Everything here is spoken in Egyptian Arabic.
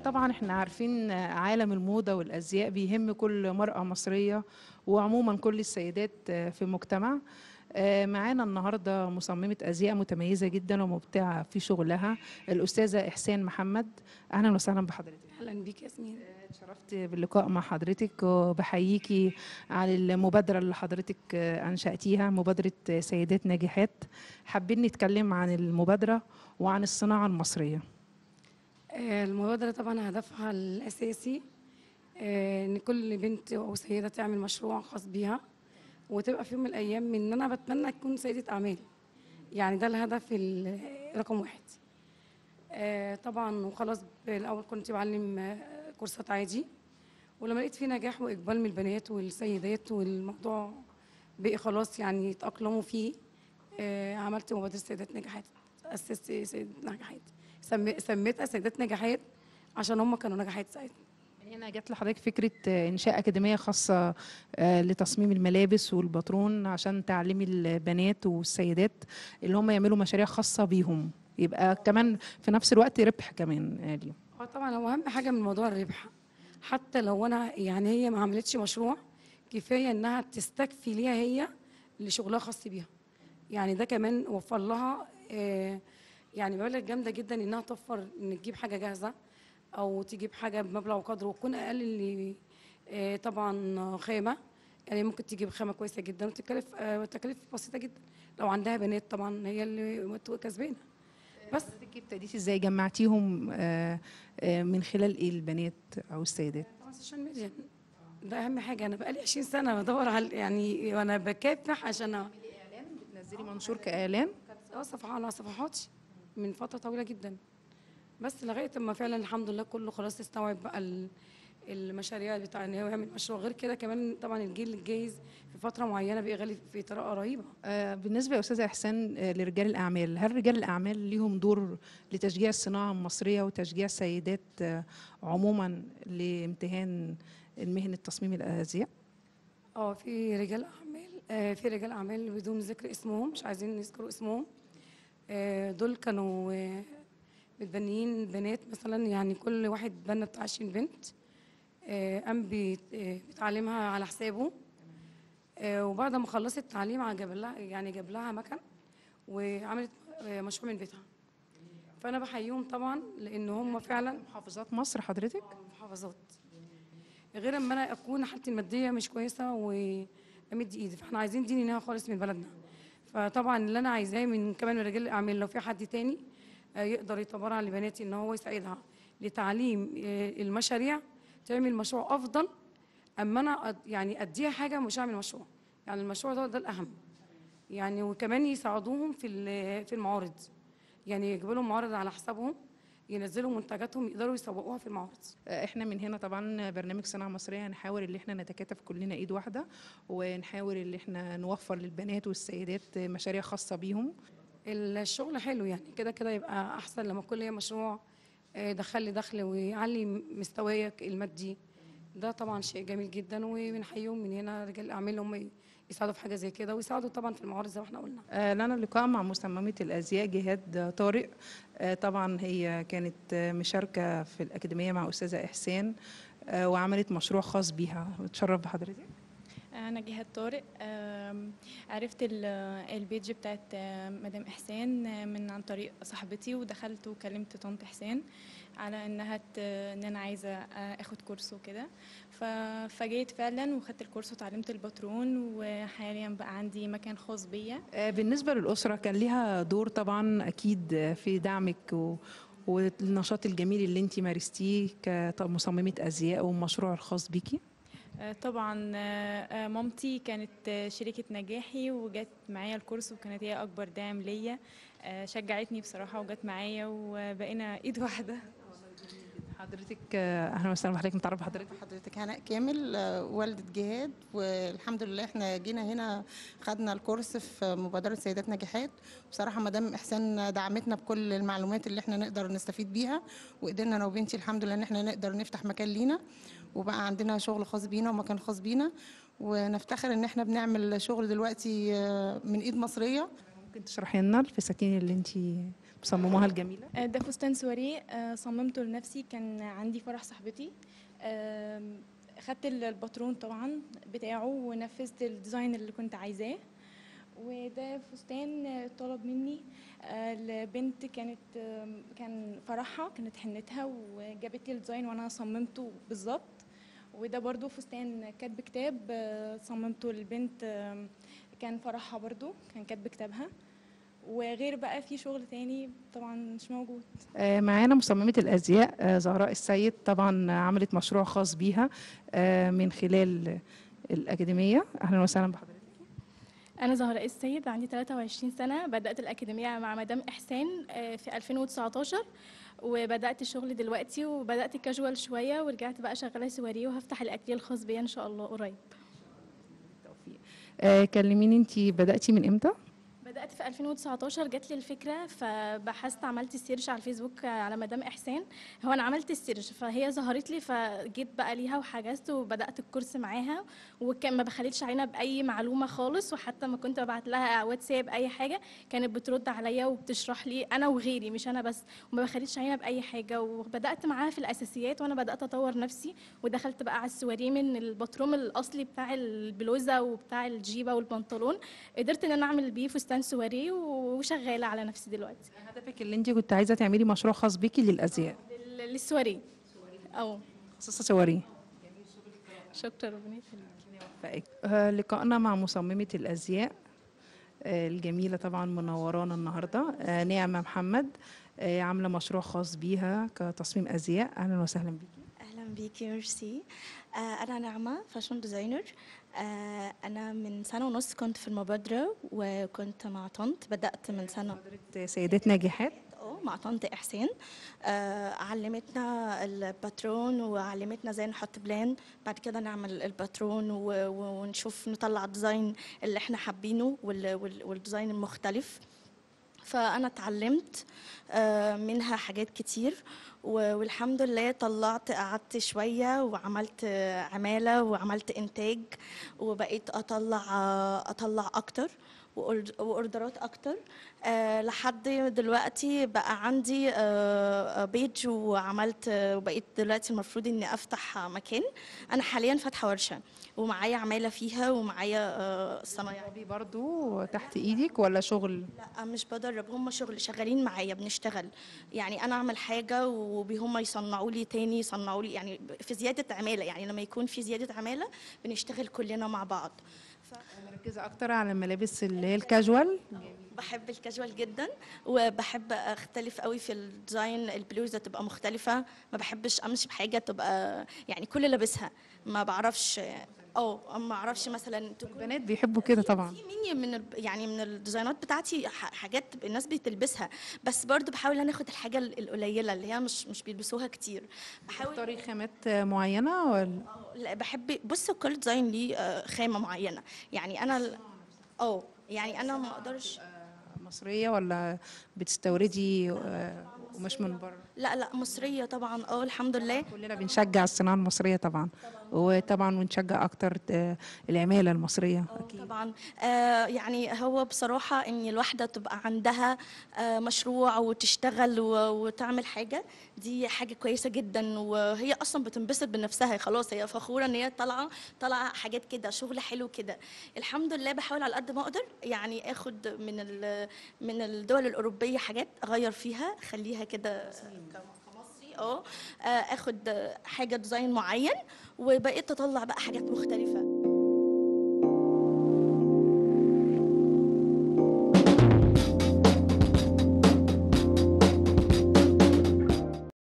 طبعا احنا عارفين عالم الموضة والأزياء بيهم كل مرأة مصرية وعموما كل السيدات في المجتمع آه، معانا النهاردة مصممة أزياء متميزة جدا ومبدعة في شغلها الأستاذة إحسان محمد أهلا وسهلا بحضرتك اهلا بيك ياسمين اتشرفت باللقاء مع حضرتك وبحييكي على المبادرة اللي حضرتك آه، أنشأتيها مبادرة آه، سيدات ناجحات حابين نتكلم عن المبادرة وعن الصناعة المصرية آه، المبادرة طبعا هدفها الأساسي آه، إن كل بنت أو سيدة تعمل مشروع خاص بيها وتبقى في يوم من الأيام إن أنا بتمنى تكون سيدة أعمال يعني ده الهدف ال- رقم واحد آه، طبعا وخلاص الأول كنت بعلم آه، كورسات عادي ولما لقيت في نجاح وإقبال من البنات والسيدات والموضوع بقي خلاص يعني يتأقلموا فيه آه، عملت مبادرة سيدات نجاحات أسست سيدات نجاحات سمي- سميتها سيدات نجاحات عشان هم كانوا نجاحات ساعتها من هنا جات لحضرتك فكرة آه، إنشاء أكاديمية خاصة آه، لتصميم الملابس والباترون عشان تعلمي البنات والسيدات اللي هم يعملوا مشاريع خاصة بيهم يبقى كمان في نفس الوقت ربح كمان آه، ليهم اه طبعا هو اهم حاجه من موضوع الربح حتى لو انا يعني هي ما عملتش مشروع كفايه انها تستكفي ليها هي لشغلها خاص بيها يعني ده كمان وفر لها آه، يعني مبالغ جامده جدا انها توفر ان تجيب حاجه جاهزه او تجيب حاجه بمبلغ وقدره وتكون اقل اللي آه، طبعا خامه يعني ممكن تجيب خامه كويسه جدا وتكلف آه، تكاليف بسيطه جدا لو عندها بنات طبعا هي اللي كسبانه بس حضرتك ابتديتي ازاي جمعتيهم آه، آه، من خلال ايه البنات او السيدات طبعا السوشيال ميديا ده اهم حاجه انا بقالي 20 سنه بدور على يعني وانا بكافح عشان أ- بتنزلي منشور كاعلان اه صفحه على صفحاتي من فتره طويله جدا بس لغايه اما فعلا الحمد لله كله خلاص استوعب بقى ال- المشاريع بتاع ان هو يعمل مشروع غير كده كمان طبعا الجيل الجايز في فتره معينه بقى غالي في طريقه رهيبه آه، بالنسبه يا استاذه احسان آه، لرجال الاعمال هل رجال الاعمال ليهم دور لتشجيع الصناعه المصريه وتشجيع السيدات آه، عموما لامتهان مهنه تصميم الازياء اه في رجال اعمال آه في رجال اعمال بدون ذكر اسمهم مش عايزين نذكروا اسمهم آه دول كانوا آه متبنيين بنات مثلا يعني كل واحد بنى بتاع 20 بنت آه قام بيت- آه، بتعليمها على حسابه آه وبعد ما خلصت التعليم جاب لها يعني جاب لها مكن وعملت آه مشروع من بيتها فانا بحييهم طبعا لان هم فعلا محافظات مصر حضرتك محافظات غير اما انا اكون حالتي الماديه مش كويسه وامد ايدي فاحنا عايزين دي ننهيها خالص من بلدنا فطبعا اللي انا عايزاه من كمان من رجال الاعمال لو في حد تاني آه، يقدر يتبرع لبناتي ان هو يساعدها لتعليم آه، المشاريع تعمل مشروع افضل اما انا أد- يعني اديها حاجه مش هعمل مشروع يعني المشروع ده ده الاهم يعني وكمان يساعدوهم في ال- في المعارض يعني يجيبوا لهم معارض على حسابهم ينزلوا منتجاتهم يقدروا يسوقوها في المعارض آه، احنا من هنا طبعا برنامج صناعه مصريه هنحاول ان احنا نتكاتف كلنا ايد واحده ونحاول ان احنا نوفر للبنات والسيدات مشاريع خاصه بيهم الشغل حلو يعني كده كده يبقى احسن لما كل هي مشروع آه، دخل لي دخل ويعلي مستواك المادي ده طبعا شيء جميل جدا وبنحييهم من هنا رجال الاعمال هم يساعدوا في حاجه زي كده ويساعدوا طبعا في المعارض زي ما احنا قلنا آه، لنا لقاء مع مصممة الأزياء جهاد طارق آه، طبعا هي كانت آه، مشاركة في الأكاديمية مع أستاذة إحسان آه، وعملت مشروع خاص بيها اتشرف بحضرتك أنا جهاد طارق آم، عرفت ال- البيج بتاعت آه، مدام إحسان آه، من عن طريق صاحبتي ودخلت وكلمت طنط إحسان على إنها ت- إن أنا عايزة آه، آخد كورس وكده ف- فجيت فعلا وخدت الكورس وتعلمت الباترون وحاليا بقى عندي مكان خاص بيا آه، بالنسبة للأسرة كان ليها دور طبعا أكيد آه، في دعمك و والنشاط الجميل اللي انت مارستيه كمصممة أزياء والمشروع الخاص بيكي آه، طبعا آه، آه، مامتي كانت آه، شريكة نجاحي وجت معايا الكورس وكانت هي أكبر داعم ليا آه، شجعتني بصراحة وجت معايا وبقينا إيد واحدة حضرتك آه، أهلا وسهلا بحضرتك متعرف بحضرتك حضرتك هناء كامل آه، والدة جهاد والحمد لله احنا جينا هنا خدنا الكورس في مبادرة سيدات نجاحات بصراحة مدام إحسان دعمتنا بكل المعلومات اللي احنا نقدر نستفيد بيها وقدرنا أنا وبنتي الحمد لله إن احنا نقدر نفتح مكان لينا وبقى عندنا شغل خاص بينا ومكان خاص بينا ونفتخر إن احنا بنعمل شغل دلوقتي آه، من إيد مصرية ممكن تشرحي لنا الفساتين اللي انت مصمماها الجميله آه، ده فستان سواريه آه، صممته لنفسي كان عندي فرح صاحبتي آم، خدت ال- الباترون طبعا بتاعه ونفذت الديزاين اللي كنت عايزاه وده فستان آه، طلب مني آه، البنت كانت آم، كان فرحها كانت حنتها وجابت لي الديزاين وانا صممته بالظبط وده برضو فستان كاتب كتاب آه، صممته للبنت آم، كان فرحها برضو كان كاتب كتابها وغير بقى في شغل تاني طبعا مش موجود آه، معانا مصممة الأزياء آه، زهراء السيد طبعا عملت مشروع خاص بيها آه، من خلال الأكاديمية أهلا وسهلا بحضرتك أنا زهراء السيد عندي 23 سنة بدأت الأكاديمية مع مدام إحسان آه، في 2019 وبدأت الشغل دلوقتي وبدأت كاجوال شوية ورجعت بقى شغالة سواريه وهفتح الأتيليه الخاص بيا إن شاء الله قريب آه، كلميني انت بدأتي من امتى؟ بدأت في 2019 جات لي الفكرة فبحثت عملت السيرش على الفيسبوك على مدام إحسان هو أنا عملت السيرش فهي ظهرت لي فجيت بقى ليها وحجزت وبدأت الكورس معاها وكان ما بخليتش علينا بأي معلومة خالص وحتى ما كنت ببعت لها واتساب أي حاجة كانت بترد عليا وبتشرح لي أنا وغيري مش أنا بس وما بخليتش علينا بأي حاجة وبدأت معاها في الأساسيات وأنا بدأت أطور نفسي ودخلت بقى على السواريه من الباتروم الأصلي بتاع البلوزة وبتاع الجيبة والبنطلون قدرت إن أنا أعمل بيه فستان سواريه وشغالة على نفسي دلوقتي هدفك اللي انت كنت عايزة تعملي مشروع خاص بيكي للأزياء لل- للسواريه أو خصوصا سواريه شكرا ربنا يخليك فائق. آه، لقائنا مع مصممة الأزياء آه، الجميلة طبعا منورانا النهاردة آه، نعمة محمد آه، عاملة مشروع خاص بيها كتصميم أزياء أهلا وسهلا بيكي اهلا بيكي ميرسي آه، انا نعمه فاشن ديزاينر آه، انا من سنه ونص كنت في المبادره وكنت مع طنط بدات من سنه مبادرة سيدات ناجحات اه مع طنط احسان آه، علمتنا الباترون وعلمتنا ازاي نحط بلان بعد كده نعمل الباترون و- و- ونشوف نطلع ديزاين اللي احنا حابينه وال- وال- والديزاين المختلف فانا اتعلمت آه، منها حاجات كتير و- والحمد لله طلعت قعدت شويه وعملت آه، عماله وعملت انتاج وبقيت اطلع آه، اطلع اكتر وأورد- واوردرات اكتر آه، لحد دلوقتي بقى عندي آه، آه، بيج وعملت آه، وبقيت دلوقتي المفروض اني افتح آه، مكان انا حاليا فاتحه ورشه ومعايا عماله فيها ومعايا آه، صنايعيه بتدربي برضو تحت ايدك ولا شغل لا مش بدرب هم شغل شغالين معايا بنشتغل يعني انا اعمل حاجه وهم يصنعوا لي تاني يصنعوا لي يعني في زياده عماله يعني لما يكون في زياده عماله بنشتغل كلنا مع بعض مركزة أكتر على الملابس اللي هي الكاجوال بحب الكاجوال جدا وبحب اختلف قوي في الديزاين البلوزه تبقى مختلفه ما بحبش امشي بحاجه تبقى يعني كل لابسها ما بعرفش اه ما اعرفش مثلا تكون البنات بيحبوا كده طبعا في مني من ال- يعني من الديزاينات بتاعتي ح- حاجات الناس بتلبسها بس برضو بحاول انا اخد الحاجه ال- القليله اللي هي مش مش بيلبسوها كتير بحاول تختاري خامات معينة ولا لا بحب بص كل ديزاين ليه آه، خامه معينه يعني انا ال- اه يعني انا ما اقدرش مصرية ولا بتستوردي آه، ومش من بره لا لا مصريه طبعا اه الحمد لله كلنا بنشجع الصناعة المصرية طبعا وطبعا ونشجع أكتر آه، العمالة المصرية آه، طبعا آه يعني هو بصراحة إن الواحدة تبقى عندها آه مشروع وتشتغل و- وتعمل حاجة دي حاجة كويسة جدا وهي أصلا بتنبسط بنفسها خلاص هي فخورة إن هي طالعة طالعة حاجات كده شغل حلو كده الحمد لله بحاول على قد ما أقدر يعني آخد من ال- من الدول الأوروبية حاجات أغير فيها أخليها كده كمصري اه آه، اخد حاجه ديزاين معين وبقيت اطلع بقى حاجات مختلفه